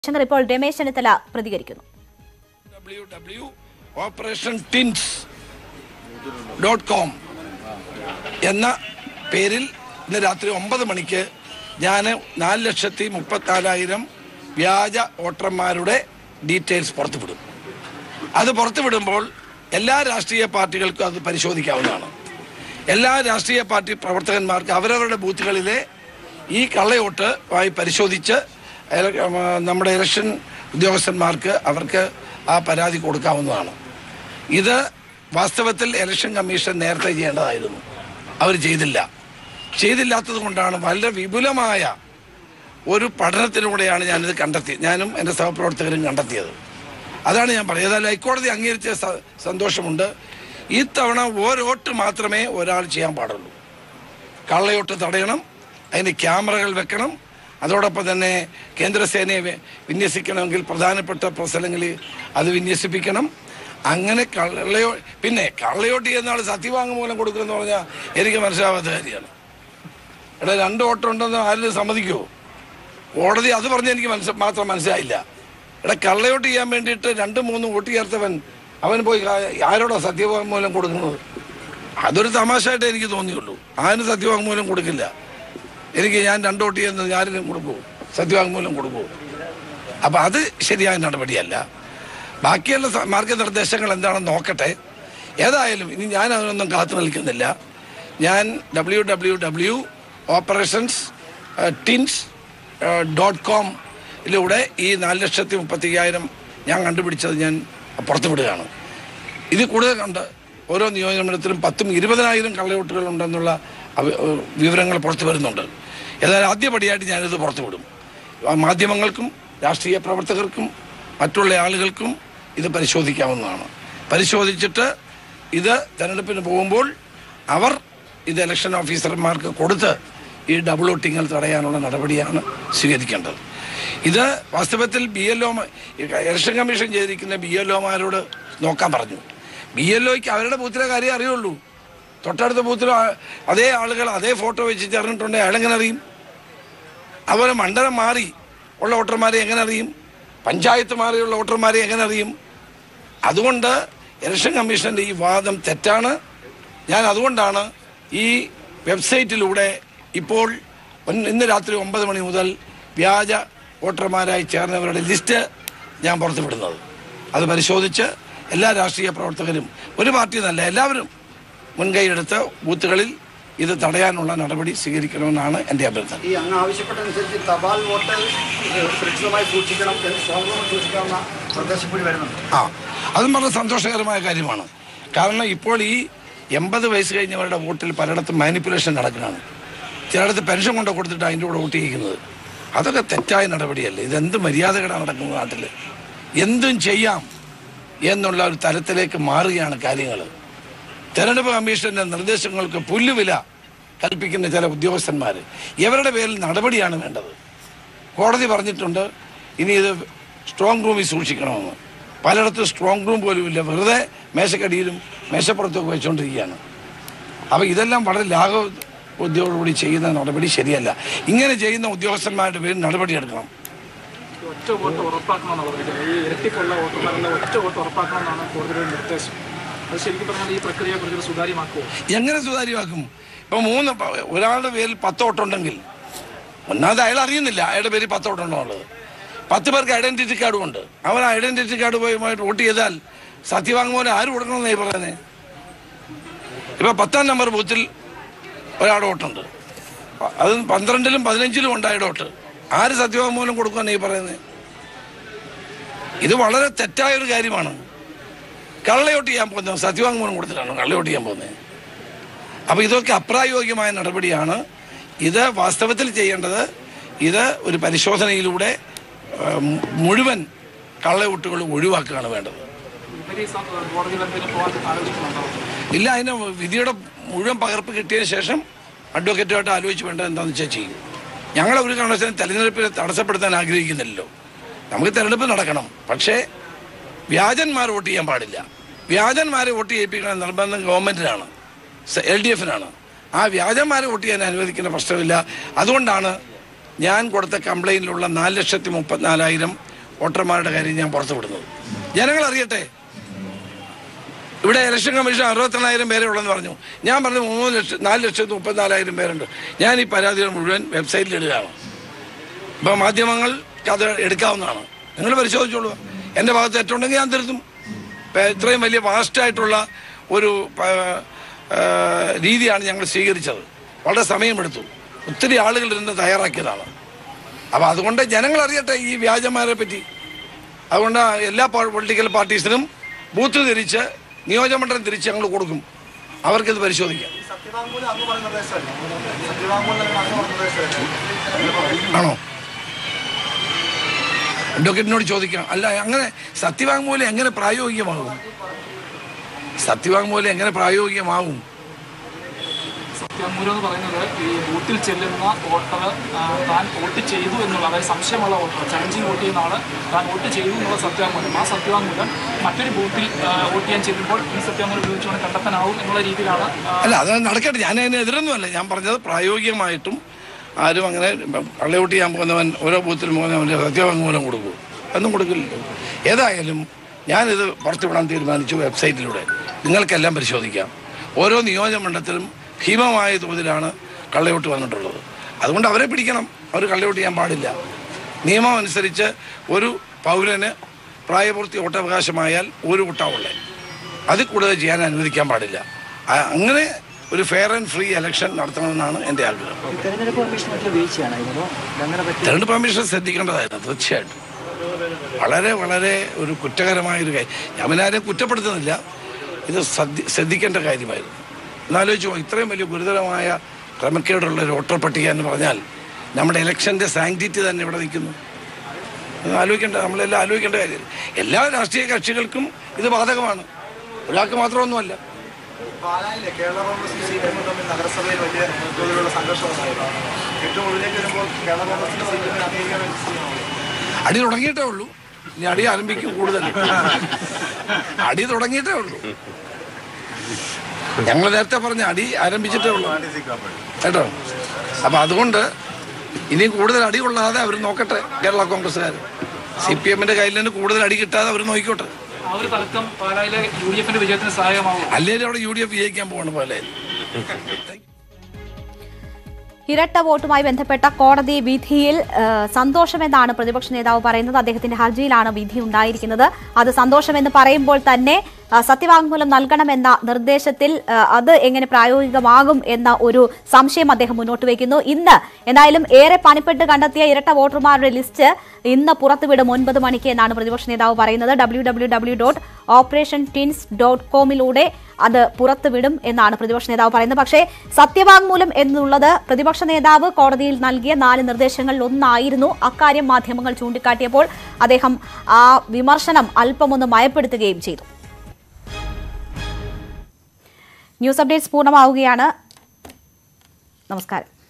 ശങ്കർ ഇപ്പോൾ രമേശ് ചെന്നിത്തല പ്രതികരിക്കുന്നു W W operation tins dot com എന്ന പേരിൽ ഇന്ന് രാത്രി ഒമ്പത് മണിക്ക് ഞാൻ നാല് ലക്ഷത്തി മുപ്പത്തിനാലായിരം വ്യാജ വോട്ടർമാരുടെ ഡീറ്റെയിൽസ് പുറത്തുവിടും അത് പുറത്തുവിടുമ്പോൾ എല്ലാ രാഷ്ട്രീയ പാർട്ടികൾക്കും അത് പരിശോധിക്കാവുന്നതാണ് എല്ലാ രാഷ്ട്രീയ പാർട്ടി പ്രവർത്തകന്മാർക്ക് അവരവരുടെ ബൂത്തുകളിലെ ഈ കള്ളയോട്ട് ആയി പരിശോധിച്ച് എല- ഉം, നമ്മുടെ ഇലക്ഷൻ ഉദ്യോഗസ്ഥന്മാർക്ക് അവർക്ക് ആ പരാതി കൊടുക്കാവുന്നതാണ് ഇത് വാസ്തവത്തിൽ ഇലക്ഷൻ കമ്മീഷൻ നേരത്തെ ചെയ്യേണ്ടതായിരുന്നു അവർ ചെയ്തില്ല ചെയ്തില്ലാത്തത് കൊണ്ടാണ് വളരെ വിപുലമായ ഒരു പഠനത്തിലൂടെയാണ് ഞാനിത് കണ്ടെത്തിയത് ഞാനും എൻ്റെ സഹപ്രവർത്തകരും കണ്ടെത്തിയത് അതാണ് ഞാൻ പറയുന്നത് ഏതായാലും ഹൈക്കോടതി അംഗീകരിച്ച സ- സന്തോഷമുണ്ട് ഇത്തവണ ഓരോട്ട് മാത്രമേ ഒരാൾ ചെയ്യാൻ പാടുള്ളൂ കള്ളയോട്ട് തടയണം അതിന് ക്യാമറകൾ വെക്കണം അതോടൊപ്പം തന്നെ കേന്ദ്രസേനയെ വി- വിന്യസിക്കണമെങ്കിൽ പ്രധാനപ്പെട്ട സ്ഥലങ്ങളിൽ അത് വിന്യസിപ്പിക്കണം അങ്ങനെ കള്ളയോ പിന്നെ കള്ളയോട്ട് ചെയ്യുന്ന ആൾ സത്യവാങ്മൂലം കൊടുക്കുമെന്ന് പറഞ്ഞാൽ എനിക്ക് മനസ്സിലാവാത്ത കാര്യമാണ് എടാ രണ്ട് ഓട്ടം ഉണ്ടെന്ന് ആരും സമ്മതിക്കുമോ കോടതി അത് പറഞ്ഞ് എനിക്ക് മനസ്സ് മാത്രം മനസ്സിലായില്ല എടാ കള്ളയോട്ട് ചെയ്യാൻ വേണ്ടിയിട്ട് രണ്ട് മൂന്ന് വോട്ട് ചേർത്തവൻ അവൻ പോയി ആ- ആരോടാ സത്യവാങ്മൂലം കൊടുക്കുന്നത് അതൊരു തമാശയായിട്ട് എനിക്ക് തോന്നിയുള്ളൂ ആരും സത്യവാങ്മൂലം കൊടുക്കില്ല എനിക്ക് ഞാൻ രണ്ട് വോട്ട് ചെയ്യുന്നത് ഞാനും കൊടുക്കൂ സത്യവാങ്മൂലം കൊടുക്കൂ അപ്പം അത് ശരിയായ നടപടിയല്ല ബാക്കിയുള്ള സ- മാർഗനിർദ്ദേശങ്ങൾ എന്താണെന്ന് നോക്കട്ടെ ഏതായാലും ഇനി ഞാൻ അതിനൊന്നും കാത്തു നിൽക്കുന്നില്ല ഞാൻ W W W operations tins dot കോമിലൂടെ ഈ നാല് ലക്ഷത്തി മുപ്പത്തി അയ്യായിരം ഞാൻ കണ്ടുപിടിച്ചത് ഞാൻ പുറത്തുവിടുകയാണ് ഇത് കൂടുതൽ കണ്ട് ഓരോ നിയോജകമണ്ഡലത്തിലും പത്തും ഇരുപതിനായിരം കള്ളവോട്ടുകൾ ഉണ്ടെന്നുള്ള അവ- ഏഹ് വിവരങ്ങൾ പുറത്തു വരുന്നുണ്ട് ഏതായാലും ആദ്യപടിയായിട്ട് ഞാനിത് പുറത്തുവിടും ആ മാധ്യമങ്ങൾക്കും രാഷ്ട്രീയ പ്രവർത്തകർക്കും മറ്റുള്ള ആളുകൾക്കും ഇത് പരിശോധിക്കാവുന്നതാണ് പരിശോധിച്ചിട്ട് ഇത് തെരഞ്ഞെടുപ്പിന് പോകുമ്പോൾ അവർ ഇത് ഇലക്ഷൻ ഓഫീസർമാർക്ക് കൊടുത്ത് ഈ ഡബിൾ വോട്ടിങ്ങൾ തടയാനുള്ള നടപടിയാണ് സ്വീകരിക്കേണ്ടത് ഇത് വാസ്തവത്തിൽ B L O election commission ചെയ്തിരിക്കുന്ന ബി എൽ ഒമാരോട് നോക്കാൻ പറഞ്ഞു ബി എൽ ഒക്ക് അവരുടെ ബൂത്തിലെ കാര്യം അറിയുള്ളൂ തൊട്ടടുത്ത ബൂത്തിൽ അതേ ആളുകൾ അതേ ഫോട്ടോ വെച്ച് ചേർന്നിട്ടുണ്ടെങ്കിൽ അയാളെങ്ങനെ അറിയും അതുപോലെ മണ്ഡലം മാറി ഉള്ള വോട്ടർമാരെ എങ്ങനെ അറിയും പഞ്ചായത്ത് മാറിയുള്ള വോട്ടർമാരെ എങ്ങനെ അറിയും അതുകൊണ്ട് ഇലക്ഷൻ കമ്മീഷൻ്റെ ഈ വാദം തെറ്റാണ് ഞാൻ അതുകൊണ്ടാണ് ഈ വെബ്സൈറ്റിലൂടെ ഇപ്പോൾ ഒന്ന് ഇന്ന് രാത്രി ഒമ്പത് മണി മുതൽ വ്യാജ വോട്ടർമാരായി ചേർന്നവരുടെ ലിസ്റ്റ് ഞാൻ പുറത്തുവിടുന്നത് അത് പരിശോധിച്ച് എല്ലാ രാഷ്ട്രീയ പ്രവർത്തകരും ഒരു പാർട്ടി എന്നല്ല എല്ലാവരും മുൻകൈയെടുത്ത് ബൂത്തുകളിൽ ഇത് തടയാനുള്ള നടപടി സ്വീകരിക്കണമെന്നാണ് എൻ്റെ അഭ്യർത്ഥന ഈ അങ്ങ് ആവശ്യപ്പെട്ടനുസരിച്ച് തപാൽ വോട്ട് സുരക്ഷിതമായി സൂക്ഷിക്കണം എന്ന് സ്ട്രോങ് റൂം സൂക്ഷിക്കാവുന്ന നിർദ്ദേശം കൂടി വരുന്നുണ്ട് ആ അതും വളരെ സന്തോഷകരമായ കാര്യമാണ് കാരണം ഇപ്പോൾ ഈ എൺപത് വയസ്സ് കഴിഞ്ഞവരുടെ വോട്ടിൽ പലയിടത്തും മാനിപ്പുലേഷൻ നടക്കുന്നതാണ് ചിലയിടത്ത് പെൻഷൻ കൊണ്ട് കൊടുത്തിട്ട് അതിൻ്റെ കൂടെ വോട്ട് ചെയ്യിക്കുന്നത് അതൊക്കെ തെറ്റായ നടപടിയല്ലേ ഇതെന്ത് മര്യാദകളാണ് നടക്കുന്നത് നാട്ടിൽ എന്തും ചെയ്യാം എന്നുള്ള ഒരു തലത്തിലേക്ക് മാറുകയാണ് കാര്യങ്ങൾ തെരഞ്ഞെടുപ്പ് കമ്മീഷന്റെ നിർദ്ദേശങ്ങൾക്ക് പുല്ലുവില കൽപ്പിക്കുന്ന ചില ഉദ്യോഗസ്ഥന്മാർ ഇവരുടെ പേരിൽ നടപടിയാണ് വേണ്ടത് കോടതി പറഞ്ഞിട്ടുണ്ട് ഇനി ഇത് സ്ട്രോങ് റൂമിൽ സൂക്ഷിക്കണമെന്ന് പലയിടത്തും സ്ട്രോങ് റൂം പോലും ഇല്ല വെറുതെ മേശക്കടിയിലും മേശപ്പുറത്തൊക്കെ വെച്ചുകൊണ്ടിരിക്കുകയാണ് അപ്പോൾ ഇതെല്ലാം വളരെ ലാഘ ബുദ്ധിയോടുകൂടി ചെയ്യുന്ന നടപടി ശരിയല്ല ഇങ്ങനെ ചെയ്യുന്ന ഉദ്യോഗസ്ഥന്മാരുടെ പേരിൽ നടപടി എടുക്കണം ഒറ്റ വോട്ട് ഉറപ്പാക്കണമെന്നാണ് പറഞ്ഞിരിക്കുന്നത് ഈ ഇരട്ടിപ്പുള്ള വോട്ടർമാരുടെ ഒറ്റ വോട്ട് ഉറപ്പാക്കണമെന്നാണ് കോടതിയുടെ നിർദ്ദേശം അത് ശരിക്കും പറഞ്ഞാൽ ഈ പ്രക്രിയയെ കുറിച്ച് സുതാര്യമാക്കുമോ എങ്ങനെ സുതാര്യമാക്കും ഇപ്പം മൂന്ന് പ- ഒരാളുടെ പേരിൽ പത്ത് വോട്ടുണ്ടെങ്കിൽ ഒന്നാമത് അയാൾ അറിയുന്നില്ല അയാളുടെ പേരിൽ പത്ത് വോട്ടുണ്ടോ ഉള്ളത് പത്ത് പേർക്ക് ഐഡന്റിറ്റി കാർഡും ഉണ്ട് അവൻ ഐഡന്റിറ്റി കാർഡ് പോയി വോട്ട് ചെയ്താൽ സത്യവാങ്മൂലം ആര് കൊടുക്കണമെന്നായി പറയുന്നത് ഇപ്പം പത്താം നമ്പർ ബൂത്തിൽ ഒരാളുടെ വോട്ടുണ്ട് അത് പന്ത്രണ്ടിലും പതിനഞ്ചിലും ഉണ്ടായ വോട്ട് ആര് സത്യവാങ്മൂലം കൊടുക്കുമെന്ന് ഈ പറയുന്നത് ഇത് വളരെ തെറ്റായ ഒരു കാര്യമാണ് കള്ളയോട്ട് ചെയ്യാൻ പോകുന്നത് സത്യവാങ്മൂലം കൊടുത്തിട്ടാണ് കള്ളയോട്ട് ചെയ്യാൻ പോകുന്നത് അപ്പോൾ ഇതൊക്കെ അപ്രായോഗികമായ നടപടിയാണ് ഇത് വാസ്തവത്തിൽ ചെയ്യേണ്ടത് ഇത് ഒരു പരിശോധനയിലൂടെ ആ, മു- മുഴുവൻ കള്ളവോട്ടുകൾ ഒഴിവാക്കുകയാണ് വേണ്ടത് ഇവര് ഈ സം- കോടതിയിൽ എന്തെങ്കിലും പോകാൻ ആലോചിക്കുന്നുണ്ടോ ഇല്ല അതിന് വിധിയുടെ മുഴുവൻ പകർപ്പ് കിട്ടിയതിന് ശേഷം അഡ്വക്കേറ്റുമായിട്ട് ആലോചിച്ച് വേണ്ടത് എന്താണെന്ന് വെച്ചാൽ ചെയ്യും ഞങ്ങൾ ഒരു കാരണവശാലും തെരഞ്ഞെടുപ്പിനെ തടസ്സപ്പെടുത്താൻ ആഗ്രഹിക്കുന്നില്ലല്ലോ നമുക്ക് തെരഞ്ഞെടുപ്പ് നടക്കണം പക്ഷേ വ്യാജന്മാർ വോട്ട് ചെയ്യാൻ പാടില്ല വ്യാജന്മാരെ വോട്ട് ചെയ്യിപ്പിക്കുന്ന നിർബന്ധം ഗവൺമെൻറ്റിനാണ് എൽ ഡി എഫിനാണ് ആ വ്യാജന്മാരെ വോട്ട് ചെയ്യാൻ അനുവദിക്കുന്ന പ്രശ്നമില്ല അതുകൊണ്ടാണ് ഞാൻ കൊടുത്ത കംപ്ലൈൻറ്റിലുള്ള നാല് ലക്ഷത്തി മുപ്പത്തിനാലായിരം വോട്ടർമാരുടെ കാര്യം ഞാൻ പുറത്തു വിടുന്നത് ജനങ്ങൾ അറിയട്ടെ ഇവിടെ ഇലക്ഷൻ കമ്മീഷൻ അറുപത്തെണ്ണായിരം പേരെ ഉള്ളെന്ന് പറഞ്ഞു ഞാൻ പറഞ്ഞു മൂന്ന് ലക്ഷം നാല് ലക്ഷത്തി മുപ്പത്തിനാലായിരം പേരുണ്ട് ഞാൻ ഈ പരാതികൾ മുഴുവൻ വെബ്സൈറ്റിൽ ഇടുകയാണ് ഇപ്പം മാധ്യമങ്ങൾക്ക് അത് എടുക്കാവുന്നതാണ് നിങ്ങൾ പരിശോധിച്ചോളൂ എൻ്റെ ഭാഗത്ത് തെറ്റുണ്ടെങ്കിൽ ഞാൻ തിരുത്തും ഇപ്പം ഇത്രയും വലിയ വാസ്റ്റായിട്ടുള്ള ഒരു പ- ആ, രീതിയാണ് ഞങ്ങൾ സ്വീകരിച്ചത് വളരെ സമയമെടുത്തു ഒത്തിരി ആളുകൾ ഇരുന്ന് തയ്യാറാക്കിയതാണ് അപ്പോൾ അതുകൊണ്ട് ജനങ്ങൾ അറിയട്ടെ ഈ വ്യാജന്മാരെ പറ്റി അതുകൊണ്ട് എല്ലാ പൊളിറ്റിക്കൽ പാർട്ടീസിനും ബൂത്ത് തിരിച്ച് നിയോജകമണ്ഡലം തിരിച്ച് ഞങ്ങൾ കൊടുക്കും അവർക്കിത് പരിശോധിക്കാം ഈ സത്യവാങ്മൂലം അങ്ങ് പറഞ്ഞ നിർദ്ദേശമല്ലേ സത്യവാങ്മൂലം അങ്ങ് പറഞ്ഞ നിർദ്ദേശമല്ലേ ആണോ ഡോക്ടറിനോട് ചോദിക്കാം അല്ല അങ്ങനെ സത്യവാങ്മൂലം എങ്ങനെ പ്രായോഗികമാകും സത്യവാങ്മൂലം എങ്ങനെ പ്രായോഗികമാകും സത്യാമൂലം എന്ന് പറയുന്നത് ഈ ബൂത്തിൽ ചെല്ലുന്ന വോട്ടർ ആ, താൻ വോട്ട് ചെയ്തു എന്നുള്ള അതായത് സംശയമുള്ള വോട്ടർ ചലഞ്ചിങ് വോട്ട് ചെയ്യുന്ന ആള് താൻ വോട്ട് ചെയ്തു എന്നുള്ള സത്യാമൂലം ആ സത്യവാങ്മൂലം മറ്റൊരു ബൂത്തിൽ ആ, വോട്ട് ചെയ്യാൻ ചെല്ലുമ്പോൾ ഈ സത്യാമൂലം ഉപയോഗിച്ചുകൊണ്ട് കണ്ടെത്താനാവും എന്നുള്ള രീതിയിലാണ് ആ, അല്ല അത് നടക്കട്ടെ ഞാൻ അതിന് എതിരൊന്നുമല്ല ഞാൻ പറഞ്ഞത് പ്രായോഗികമായിട്ടും ആരും അങ്ങനെ പള്ളിയോട്ട് ചെയ്യാൻ പോകുന്നവൻ ഓരോ ബൂത്തിലും പോകുന്നവൻ്റെ സത്യവാങ്മൂലം കൊടുക്കും ഒന്നും കൊടുക്കില്ലല്ലോ ഏതായാലും ഞാനിത് പുറത്തുവിടാൻ തീരുമാനിച്ചു വെബ്സൈറ്റിലൂടെ നിങ്ങൾക്കെല്ലാം പരിശോധിക്കാം ഓരോ നിയോജകമണ്ഡലത്തിലും ഭീമമായ തോതിലാണ് കള്ളയോട്ട് വന്നിട്ടുള്ളത് അതുകൊണ്ട് അവരെ പിടിക്കണം അവർ കള്ളയോട്ട് ചെയ്യാൻ പാടില്ല നിയമം അനുസരിച്ച് ഒരു പൗരന് പ്രായപൂർത്തി വോട്ടവകാശമായാൽ ഒരു വോട്ടാവുള്ളേ അതിൽ കൂടുതൽ ചെയ്യാൻ അനുവദിക്കാൻ പാടില്ല ആ- അങ്ങനെ ഒരു ഫെയർ ആൻഡ് ഫ്രീ ഇലക്ഷൻ നടത്തണമെന്നാണ് എൻ്റെ ആഗ്രഹം തെരഞ്ഞെടുപ്പ് കമ്മീഷനൊക്കെ വീഴ്ചയാണ് ഇതിനോ അങ്ങനെ പറ്റി തെരഞ്ഞെടുപ്പ് കമ്മീഷൻ ശ്രദ്ധിക്കേണ്ടതായിരുന്നു തീർച്ചയായിട്ടും വളരെ വളരെ ഒരു കുറ്റകരമായ ഒരു കാര്യം ഞാൻ പിന്നെ ആരെയും കുറ്റപ്പെടുത്തുന്നില്ല ഇത് ശ്രദ്ധി ശ്രദ്ധിക്കേണ്ട കാര്യമായിരുന്നു എന്നാലോചിച്ച് നോക്ക്, ഇത്രയും വലിയ ഗുരുതരമായ ക്രമക്കേടുള്ള ഒരു വോട്ടർ പട്ടിക എന്ന് പറഞ്ഞാൽ നമ്മുടെ ഇലക്ഷൻ്റെ സാങ്ക്ടിറ്റി തന്നെ ഇവിടെ നിൽക്കുന്നു ഇത് ആലോചിക്കേണ്ട നമ്മളെല്ലാം ആലോചിക്കേണ്ട കാര്യം എല്ലാ രാഷ്ട്രീയ കക്ഷികൾക്കും ഇത് ബാധകമാണ് ഒരാൾക്ക് മാത്രമൊന്നുമല്ല പാലായിലെ കേരള കോൺഗ്രസ് സി പി എമ്മും തമ്മിൽ നഗരസഭയിൽ വലിയ തോതിലുള്ള സംഘർഷം ഉണ്ടായിരുന്നു ഏറ്റവും ഉള്ളിലേക്ക് വരുമ്പോൾ കേരള കോൺഗ്രസിന്റെ സി പി എമ്മിന് അംഗീകരിക്കാൻ സ്ഥിതിയാണുള്ളത് അടി തുടങ്ങിയിട്ടേ ഉള്ളൂ ഇനി അടി ആരംഭിക്കും കൂടുതൽ അടി തുടങ്ങിയിട്ടേ ഉള്ളൂ ഞങ്ങൾ നേരത്തെ പറഞ്ഞ അടി ആരംഭിച്ചിട്ടേ ഉള്ളൂ കേട്ടോ അപ്പൊ അതുകൊണ്ട് ഇനി കൂടുതൽ അടി കൊള്ളാതെ അവർ നോക്കട്ടെ കേരള കോൺഗ്രസ്സുകാർ സി പി എമ്മിന്റെ കയ്യിൽ നിന്ന് കൂടുതൽ അടി കിട്ടാതെ അവർ നോക്കിക്കോട്ടെ ആ ഒരു തർക്കം പാലായിലെ യു ഡി എഫിന്റെ വിജയത്തിന് സഹായമാവും അല്ലെങ്കിൽ അവിടെ യു ഡി എഫ് വിജയിക്കാൻ പോകണ പോലെ ഇരട്ട വോട്ടുമായി ബന്ധപ്പെട്ട കോടതി വിധിയിൽ ആ, സന്തോഷമെന്നാണ് പ്രതിപക്ഷ നേതാവ് പറയുന്നത് അദ്ദേഹത്തിന്റെ ഹർജിയിലാണ് വിധി ഉണ്ടായിരിക്കുന്നത് അത് സന്തോഷമെന്ന് പറയുമ്പോൾ തന്നെ ആ, സത്യവാങ്മൂലം നൽകണമെന്ന നിർദ്ദേശത്തിൽ ആ, അത് എങ്ങനെ പ്രായോഗികമാകും എന്ന ഒരു സംശയം അദ്ദേഹം മുന്നോട്ട് വയ്ക്കുന്നു ഇന്ന് എന്തായാലും ഏറെ പണിപ്പെട്ട് കണ്ടെത്തിയ ഇരട്ട വോട്ടർമാരുടെ ലിസ്റ്റ് ഇന്ന് പുറത്തുവിടും ഒൻപത് മണിക്ക് എന്നാണ് പ്രതിപക്ഷ നേതാവ് പറയുന്നത് W W W dot operation tins dot കോമിലൂടെ അത് പുറത്തുവിടും എന്നാണ് പ്രതിപക്ഷ നേതാവ് പറയുന്നത് പക്ഷേ സത്യവാങ്മൂലം എന്നുള്ളത് പ്രതിപക്ഷ നേതാവ് കോടതിയിൽ നൽകിയ നാല് നിർദ്ദേശങ്ങളിൽ ഒന്നായിരുന്നു അക്കാര്യം മാധ്യമങ്ങൾ ചൂണ്ടിക്കാട്ടിയപ്പോൾ അദ്ദേഹം ആ വിമർശനം അല്പമൊന്ന് മയപ്പെടുത്തുകയും ചെയ്തു ന്യൂസ് അപ്ഡേറ്റ്സ് പൂർണ്ണമാവുകയാണ് നമസ്കാരം